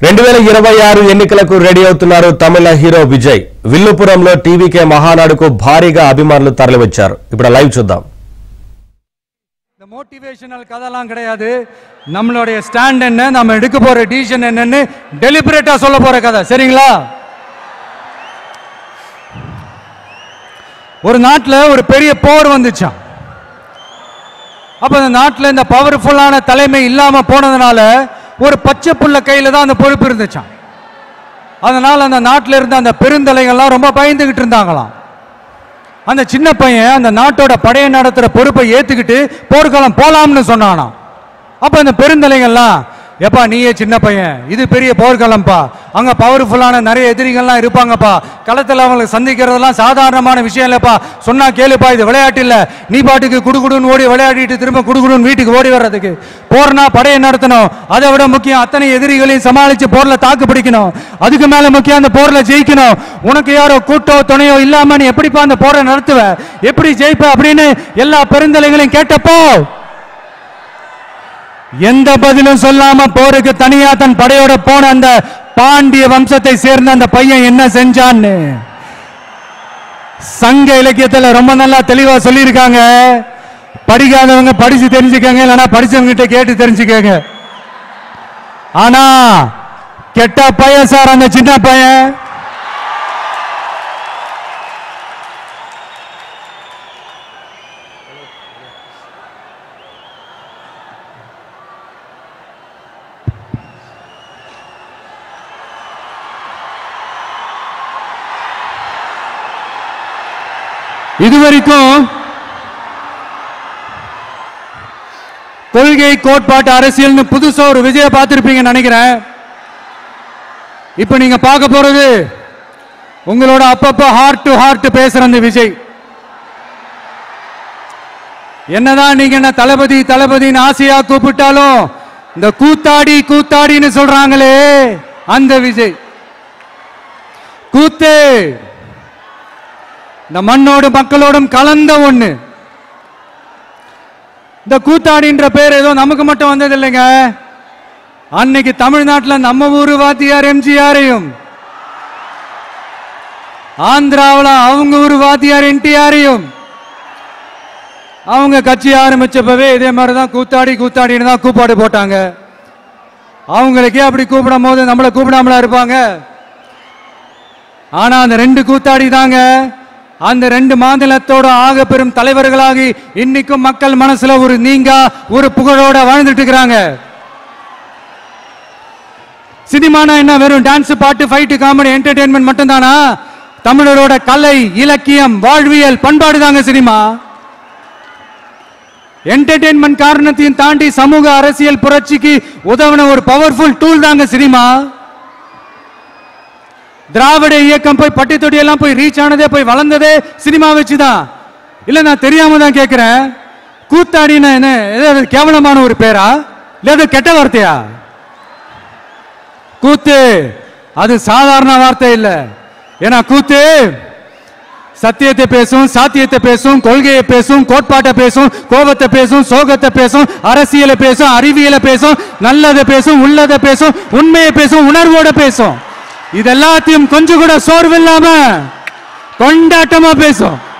రెండు వేల ఇరవై ఆరు ఎన్నికలకు రెడీ అవుతున్నారు తమిళ హీరో విజయ్ విల్లుపురంలో టీవీకే మహానాడుకు భారీగా అభిమానులు తరలివచ్చారు ఇప్పుడు లైవ్ చూద్దాం இந்த மோட்டிவேஷனல் கதைலாம் கிடையாது நம்மளுடைய ஸ்டாண்ட் என்ன நம்ம எடுக்க போற டிசிஷன் என்னன்னு டெலிபரேட்டா சொல்ல போற கதை சரிங்களா ஒரு நாட்டில் ஒரு பெரிய போர் வந்துச்சாம் அப்ப அந்த நாட்டில் இந்த பவர்ஃபுல்லான தலைமை இல்லாம போனதுனால ஒரு பச்சை புள்ள கையில தான் அந்த பொறுப்பு இருந்துச்சாம் அதனால அந்த நாட்டில் இருந்த அந்த பெருந்தலைகள்லாம் ரொம்ப பயந்துகிட்டு இருந்தாங்களாம் அந்த சின்ன பையன் அந்த நாட்டோட படையை நடத்துற பொறுப்பை ஏத்துக்கிட்டு போர்க்களம் போலாம்னு சொன்னானாம் அப்ப அந்த பெருந்தலைகள்லாம் எப்பா நீயே சின்ன பையன் இது பெரிய போர்க்களம்ப்பா அங்க பவர்ஃபுல்லான நிறைய எதிரிகள்லாம் இருப்பாங்கப்பா களத்துல அவங்களுக்கு சந்திக்கிறதெல்லாம் சாதாரணமான விஷயம் இல்லப்பா சொன்னா கேளுப்பா இது விளையாட்டு இல்ல நீ பாட்டுக்கு குடுகுடுன்னு ஓடி விளையாடிட்டு திரும்ப குடுகுடுன்னு வீட்டுக்கு ஓடி வர்றதுக்கு போர்னா படையை நடத்தணும் அதை விட முக்கியம் அத்தனை எதிரிகளையும் சமாளிச்சு போர்ல தாக்கு பிடிக்கணும் அதுக்கு மேல முக்கியம் அந்த போர்ல ஜெயிக்கணும் உனக்கு யாரோ கூட்டோ துணையோ இல்லாம நீ எப்படிப்பா அந்த போரை நடத்துவ எப்படி ஜெயிப்ப அப்படின்னு எல்லா பெருந்தலைகளையும் கேட்டப்போ எந்த பதிலும் சொல்லாம போருக்கு தனியா தன் படையோட போன அந்த பாண்டிய வம்சத்தை சேர்ந்த அந்த பையன் என்ன செஞ்சான்னு சங்க இலக்கியத்துல ரொம்ப நல்லா தெளிவா சொல்லியிருக்காங்க படிக்காதவங்க படிச்சு தெரிஞ்சுக்கங்க இல்லைன்னா படிச்சவங்க கிட்ட கேட்டு தெரிஞ்சுக்கங்க ஆனா கெட்ட பையன் சார் அந்த சின்ன பையன் இதுவரைக்கும் கொள்கை கோட்பாட்டு அரசியல்னு புதுசா ஒரு விஜய பார்த்திருப்பீங்கன்னு நினைக்கிறேன் இப்ப நீங்க பார்க்க போறது உங்களோட அப்பப்ப ஹார்ட் டு ஹார்ட் பேசுற அந்த விஜய் என்னதான் நீங்க என்ன தளபதி தளபதின்னு ஆசையா கூப்பிட்டாலும் இந்த கூத்தாடி கூத்தாடின்னு சொல்றாங்களே அந்த விஜய் கூத்து இந்த மண்ணோடு மக்களோடும் கலந்த ஒண்ணு இந்த கூத்தாடின்ற பேர் ஏதோ நமக்கு மட்டும் வந்தது இல்லைங்க அன்னைக்கு தமிழ்நாட்டில் நம்ம ஊரு வாத்தியார் எம்ஜிஆரையும் ஆந்திராவில் அவங்க ஊர் வாத்தியார் என்டிஆரையும் அவங்க கட்சி ஆரம்பிச்சப்பவே இதே மாதிரி தான் கூத்தாடி கூத்தாடின்னு தான் கூப்பாடு போட்டாங்க அவங்களுக்கே அப்படி கூப்பிடும் போது நம்மளை கூப்பிடாமலா இருப்பாங்க ஆனா அந்த ரெண்டு கூத்தாடி தாங்க அந்த ரெண்டு மாநிலத்தோட ஆக பெரும் தலைவர்களாகி இன்னைக்கும் மக்கள் மனசுல ஒரு நீங்கா ஒரு புகழோட வாழ்ந்துட்டு இருக்கிறாங்க சினிமானா என்ன வெறும் டான்ஸ் பாட்டு ஃபைட்டு காமெடி என்டர்டெயின்மெண்ட் மட்டும்தானா தமிழரோட கலை இலக்கியம் வாழ்வியல் பண்பாடு தாங்க சினிமா என்டர்டெயின்மெண்ட் காரணத்தையும் தாண்டி சமூக அரசியல் புரட்சிக்கு உதவின ஒரு பவர்ஃபுல் டூல் தாங்க சினிமா திராவிட இயக்கம் போய் பட்டி தொட்டியெல்லாம் போய் ரீச் ஆனதே போய் வளர்ந்ததே சினிமா வச்சுதான் இல்ல நான் தெரியாம தான் கேட்கிறேன் கூத்தாடினா என்ன ஏதாவது கேவலமான ஒரு பேரா இல்ல அது கெட்ட வார்த்தையா கூத்து அது சாதாரண வார்த்தை இல்ல ஏன்னா கூத்து சத்தியத்தை பேசும் சாத்தியத்தை பேசும் கொள்கையை பேசும் கோட்பாட்டை பேசும் கோபத்தை பேசும் சோகத்தை பேசும் அரசியலை பேசும் அறிவியலை பேசும் நல்லதை பேசும் உள்ளதை பேசும் உண்மையை பேசும் உணர்வோட பேசும் இதெல்லாத்தையும் கொஞ்சம் கூட சோர்வு இல்லாம கொண்டாட்டமா பேசும்